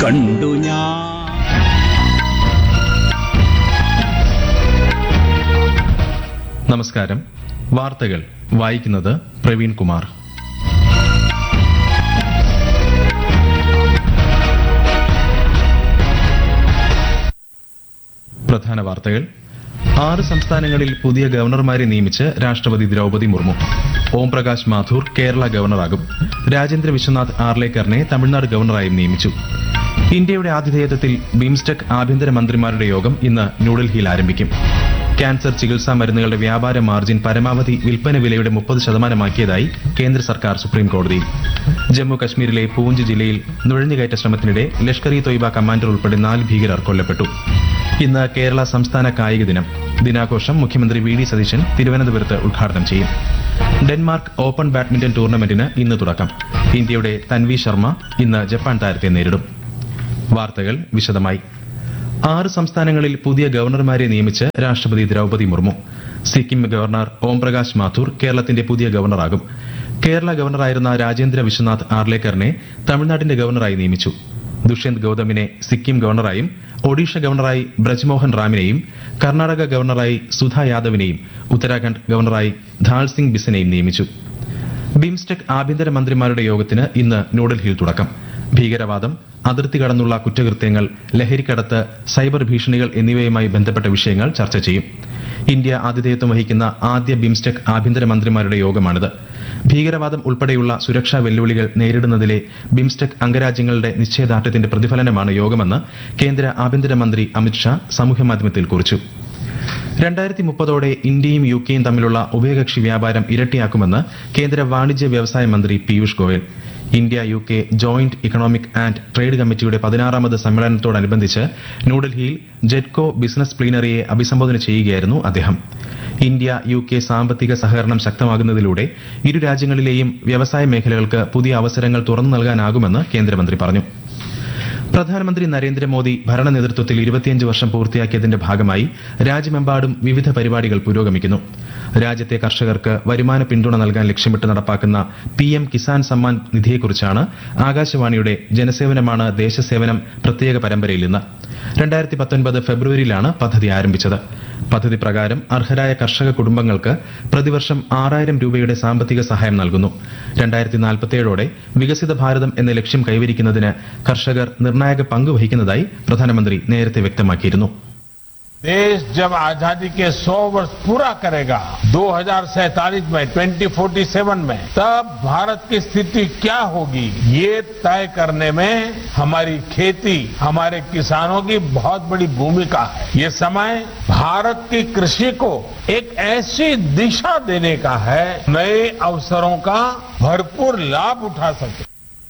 കണ്ടു ഞാൻ നമസ്കാരം വാർത്തകൾ വായിക്കുന്നത് പ്രവീൺ കുമാർ പ്രധാന വാർത്തകൾ ആറ് സംസ്ഥാനങ്ങളിൽ പുതിയ ഗവർണർമാരെ നിയമിച്ച് രാഷ്ട്രപതി ദ്രൗപദി മുർമു ഓം പ്രകാശ് മാഥൂർ കേരള ഗവർണറാകും രാജേന്ദ്ര വിശ്വനാഥ് ആർലേക്കറിനെ തമിഴ്നാട് ഗവർണറായും നിയമിച്ചു ഇന്ത്യയുടെ ആതിഥേയത്വത്തിൽ ബിംസ്റ്റെക് ആഭ്യന്തര മന്ത്രിമാരുടെ യോഗം ഇന്ന് ന്യൂഡൽഹിയിൽ ആരംഭിക്കും ക്യാൻസർ ചികിത്സാ മരുന്നുകളുടെ വ്യാപാര മാർജിൻ പരമാവധി വിൽപ്പന വിലയുടെ മുപ്പത് ശതമാനമാക്കിയതായി കേന്ദ്ര സർക്കാർ സുപ്രീം കോടതിയിൽ ജമ്മു കശ്മീരിലെ പൂഞ്ച് ജില്ലയിൽ നുഴഞ്ഞുകയറ്റ ശ്രമത്തിനിടെ ലഷ്കർ ഇ തൊയ്ബ കമാൻഡർ ഉൾപ്പെടെ നാല് ഭീകരർ കൊല്ലപ്പെട്ടു ഇന്ന് കേരള സംസ്ഥാന കായിക ദിനം ദിനാഘോഷം മുഖ്യമന്ത്രി വി ഡി സതീശൻ തിരുവനന്തപുരത്ത് ഉദ്ഘാടനം ചെയ്യും ഡെൻമാർക്ക് ഓപ്പൺ ബാഡ്മിന്റൺ ടൂർണമെന്റിന് ഇന്ന് തുടക്കം ഇന്ത്യയുടെ തൻവി ശർമ്മ ഇന്ന് ജപ്പാൻ താരത്തെ നേരിടും വാർത്തകൾ വിശദമായി ആറ് സംസ്ഥാനങ്ങളിൽ പുതിയ ഗവർണർമാരെ നിയമിച്ച് രാഷ്ട്രപതി ദ്രൗപദി മുർമു സിക്കിം ഗവർണർ ഓംപ്രകാശ് മാഥൂർ കേരളത്തിന്റെ പുതിയ ഗവർണറാകും കേരള ഗവർണറായിരുന്ന രാജേന്ദ്ര വിശ്വനാഥ് ആർലേക്കറിനെ തമിഴ്നാടിന്റെ ഗവർണറായി നിയമിച്ചു ദുഷ്യന്ത് ഗൌതമിനെ സിക്കിം ഗവർണറായും ഒഡീഷ ഗവർണറായി ബ്രജ്മോഹൻ റാമിനെയും കർണാടക ഗവർണറായി സുധാ യാദവിനെയും ഉത്തരാഖണ്ഡ് ഗവർണറായി ധാൾ സിംഗ് ബിസിനെയും നിയമിച്ചു ബിംസ്റ്റെക് ആഭ്യന്തര മന്ത്രിമാരുടെ യോഗത്തിന് ഇന്ന് ന്യൂഡൽഹിയിൽ തുടക്കം ഭീകരവാദം അതിർത്തി കടന്നുള്ള കുറ്റകൃത്യങ്ങൾ ലഹരിക്കടത്ത് സൈബർ ഭീഷണികൾ എന്നിവയുമായി ബന്ധപ്പെട്ട വിഷയങ്ങൾ ചർച്ച ചെയ്യും ഇന്ത്യ ആതിഥേയത്വം വഹിക്കുന്ന ആദ്യ ബിംസ്റ്റെക് ആഭ്യന്തര മന്ത്രിമാരുടെ യോഗമാണിത് ഭീകരവാദം ഉൾപ്പെടെയുള്ള സുരക്ഷാ വെല്ലുവിളികൾ നേരിടുന്നതിലെ ബിംസ്റ്റെക് അംഗരാജ്യങ്ങളുടെ നിശ്ചയദാർഢ്യത്തിന്റെ പ്രതിഫലനമാണ് യോഗമെന്ന് കേന്ദ്ര ആഭ്യന്തരമന്ത്രി അമിത്ഷാ സാമൂഹ്യമാധ്യമത്തിൽ കുറിച്ചു രണ്ടായിരത്തി മുപ്പതോടെ ഇന്ത്യയും യു കെയും തമ്മിലുള്ള ഉഭയകക്ഷി വ്യാപാരം ഇരട്ടിയാക്കുമെന്ന് കേന്ദ്ര വാണിജ്യ വ്യവസായ മന്ത്രി Piyush Goyal India U K joint economic and trade കമ്മിറ്റിയുടെ പതിനാറാമത് സമ്മേളനത്തോടനുബന്ധിച്ച് ന്യൂഡൽഹിയിൽ ജെറ്റ്കോ ബിസിനസ് പ്ലീനറിയെ അഭിസംബോധന ചെയ്യുകയായിരുന്നു അദ്ദേഹം ഇന്ത്യ യു കെ സാമ്പത്തിക സഹകരണം ശക്തമാകുന്നതിലൂടെ ഇരു രാജ്യങ്ങളിലെയും വ്യവസായ മേഖലകൾക്ക് പുതിയ അവസരങ്ങൾ തുറന്നു നൽകാനാകുമെന്ന് കേന്ദ്രമന്ത്രി പറഞ്ഞു പ്രധാനമന്ത്രി നരേന്ദ്രമോദി ഭരണ നേതൃത്വത്തിൽ ഇരുപത്തിയഞ്ച് വർഷം പൂർത്തിയാക്കിയതിന്റെ ഭാഗമായി രാജ്യമെമ്പാടും വിവിധ പരിപാടികൾ പുരോഗമിക്കുന്നു രാജ്യത്തെ കർഷകർക്ക് വരുമാന പിന്തുണ നൽകാൻ ലക്ഷ്യമിട്ട് നടപ്പാക്കുന്ന പി എം കിസാൻ സമ്മാൻ നിധിയെക്കുറിച്ചാണ് ആകാശവാണിയുടെ ജനസേവനമാണ് ദേശസേവനം പ്രത്യേക പരമ്പരയിൽ നിന്ന് രണ്ടായിരത്തി പത്തൊൻപത് ഫെബ്രുവരിയിലാണ് പദ്ധതി ആരംഭിച്ചത് പദ്ധതി പ്രകാരം അർഹരായ കർഷക കുടുംബങ്ങൾക്ക് പ്രതിവർഷം ആറായിരം രൂപയുടെ സാമ്പത്തിക സഹായം നൽകുന്നു രണ്ടായിരത്തി നാൽപ്പത്തിയേഴോടെ വികസിത ഭാരതം എന്ന ലക്ഷ്യം കൈവരിക്കുന്നതിന് കർഷകർ നിർണായക പങ്ക് വഹിക്കുന്നതായി പ്രധാനമന്ത്രി നേരത്തെ വ്യക്തമാക്കിയിരുന്നു देश जब आजादी के 100 वर्ष पूरा करेगा 2047 में 2047 में तब भारत की स्थिति क्या होगी ये तय करने में हमारी खेती हमारे किसानों की बहुत बड़ी भूमिका है ये समय भारत की कृषि को एक ऐसी दिशा देने का है नए अवसरों का भरपूर लाभ उठा सके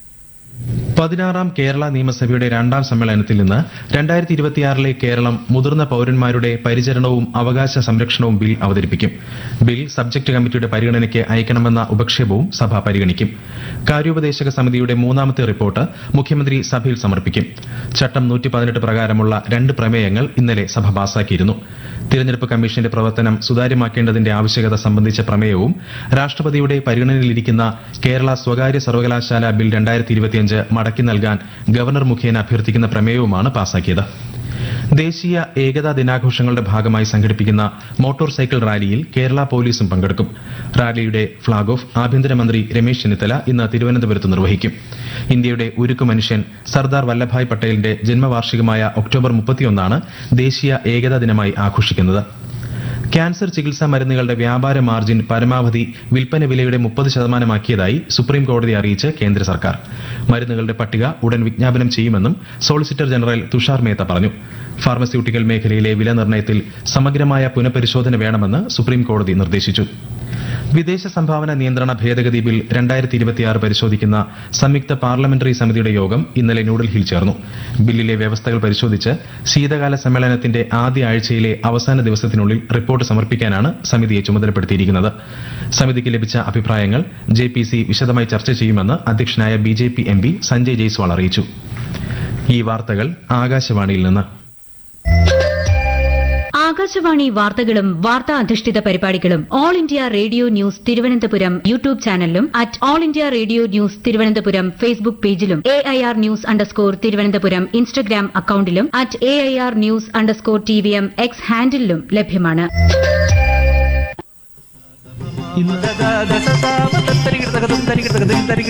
പതിനാറാം കേരള നിയമസഭയുടെ രണ്ടാം സമ്മേളനത്തിൽ നിന്ന് രണ്ടായിരത്തി ഇരുപത്തിയാറിലെ കേരളം മുതിർന്ന പൌരന്മാരുടെ പരിചരണവും അവകാശ സംരക്ഷണവും ബിൽ അവതരിപ്പിക്കും ബിൽ സബ്ജക്ട് കമ്മിറ്റിയുടെ പരിഗണനയ്ക്ക് അയക്കണമെന്ന ഉപക്ഷേപവും സഭ പരിഗണിക്കും കാര്യോപദേശക സമിതിയുടെ മൂന്നാമത്തെ റിപ്പോർട്ട് മുഖ്യമന്ത്രി സഭയിൽ സമർപ്പിക്കും ചട്ടം നൂറ്റി പതിനെട്ട് പ്രകാരമുള്ള രണ്ട് പ്രമേയങ്ങൾ ഇന്നലെ സഭ പാസാക്കിയിരുന്നു തിരഞ്ഞെടുപ്പ് കമ്മീഷന്റെ പ്രവർത്തനം സുതാര്യമാക്കേണ്ടതിന്റെ ആവശ്യകത സംബന്ധിച്ച പ്രമേയവും രാഷ്ട്രപതിയുടെ പരിഗണനയിലിരിക്കുന്ന കേരള സ്വകാര്യ സർവകലാശാല ബിൽ രണ്ടായിരത്തി ഇരുപത്തിയഞ്ച് മടക്കി നൽകാൻ ഗവർണർ മുഖേന അഭ്യർത്ഥിക്കുന്ന പ്രമേയവുമാണ് പാസാക്കിയത് ദേശീയ ഏകതാ ദിനാഘോഷങ്ങളുടെ ഭാഗമായി സംഘടിപ്പിക്കുന്ന മോട്ടോർ സൈക്കിൾ റാലിയിൽ കേരള പോലീസും പങ്കെടുക്കും റാലിയുടെ ഫ്ളാഗ് ഓഫ് ആഭ്യന്തരമന്ത്രി രമേശ് ചെന്നിത്തല ഇന്ന് തിരുവനന്തപുരത്ത് നിർവഹിക്കും ഇന്ത്യയുടെ ഉരുക്കു മനുഷ്യൻ സർദാർ വല്ലഭായ് പട്ടേലിന്റെ ജന്മവാർഷികമായ ഒക്ടോബർ മുപ്പത്തിയൊന്നാണ് ദേശീയ ഏകതാ ദിനമായി ആഘോഷിക്കുന്നത് ക്യാൻസർ ചികിത്സാ മരുന്നുകളുടെ വ്യാപാര മാർജിൻ പരമാവധി വിൽപ്പന വിലയുടെ മുപ്പത് ശതമാനമാക്കിയതായി സുപ്രീം കോടതി അറിയിച്ച് കേന്ദ്ര സർക്കാർ മരുന്നുകളുടെ പട്ടിക ഉടൻ വിജ്ഞാപനം ചെയ്യുമെന്നും സോളിസിറ്റർ ജനറൽ തുഷാർ മേത്ത പറഞ്ഞു ഫാർമസ്യൂട്ടിക്കൽ മേഖലയിലെ വില നിർണ്ണയത്തിൽ സമഗ്രമായ പുനഃപരിശോധന വേണമെന്ന് സുപ്രീം കോടതി നിർദ്ദേശിച്ചു വിദേശ സംഭാവന നിയന്ത്രണ ഭേദഗതി ബിൽ രണ്ടായിരത്തി ഇരുപത്തിയാറ് പരിശോധിക്കുന്ന സംയുക്ത പാർലമെന്ററി സമിതിയുടെ യോഗം ഇന്നലെ ന്യൂഡൽഹിയിൽ ചേർന്നു ബില്ലിലെ വ്യവസ്ഥകൾ പരിശോധിച്ച് ശീതകാല സമ്മേളനത്തിന്റെ ആദ്യ ആഴ്ചയിലെ അവസാന ദിവസത്തിനുള്ളിൽ റിപ്പോർട്ട് സമർപ്പിക്കാനാണ് സമിതിയെ ചുമതലപ്പെടുത്തിയിരിക്കുന്നത് സമിതിക്ക് ലഭിച്ച അഭിപ്രായങ്ങൾ ജെ പി സി വിശദമായി ചർച്ച ചെയ്യുമെന്ന് അധ്യക്ഷനായ B J P M P Sanjay Jaiswal അറിയിച്ചു ഈ വാർത്തകൾ ആകാശവാണിയിൽ നിന്ന് ആകാശവാണി വാർത്തകളും വാർത്താ അധിഷ്ഠിത പരിപാടികളും all India radio news Thiruvananthapuram YouTube ചാനലിലും at all India radio news Thiruvananthapuram Facebook പേജിലും A I R news underscore Thiruvananthapuram Instagram അക്കൌണ്ടിലും at A I R news underscore T V M X ഹാൻഡിലും ലഭ്യമാണ് ഇന്ന്